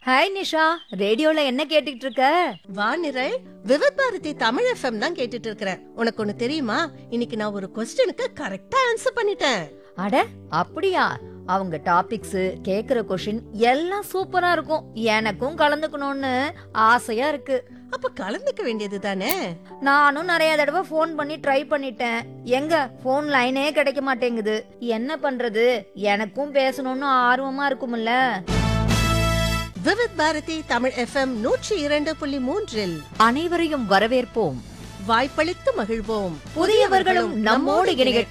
hi Nisha ரேடியோல என்ன கேட்டுட்டு இருக்க வா நிரல் விவத் பாரதி தமிழ் எஃப்எம் தான் கேட்டுட்டு இருக்கிறேன் உனக்கு ஒண்ணு தெரியுமா இன்னைக்கு நான் ஒரு கொஸ்டினுக்கு கரெக்டா ஆன்சர் பண்ணிட்டேன் அட அப்படியா அவங்க டாபிக்ஸ் கேக்குற கொஷின் எல்லாம் சூப்பரா இருக்கும் எனக்கும் கலந்துக்கணும்னு ஆசையா இருக்கு அப்ப கலந்துக்க வேண்டியது தானே நானும் நிறைய தடவை ஃபோன் பண்ணி ட்ரை பண்ணிட்டேன் எங்க ஃபோன் லைனே கிடைக்க மாட்டேங்குது என்ன பண்றது எனக்கும் பேசணும்னு ஆர்வமா இருக்கும்ல விவத் பாரதி தமிழ் எஃப்எம் நூற்றி இரண்டு புள்ளி மூன்றில் அனைவரையும் வரவேற்போம் வாய்ப்பளித்து மகிழ்வோம் புதியவர்களும் நம்மோடு இணைய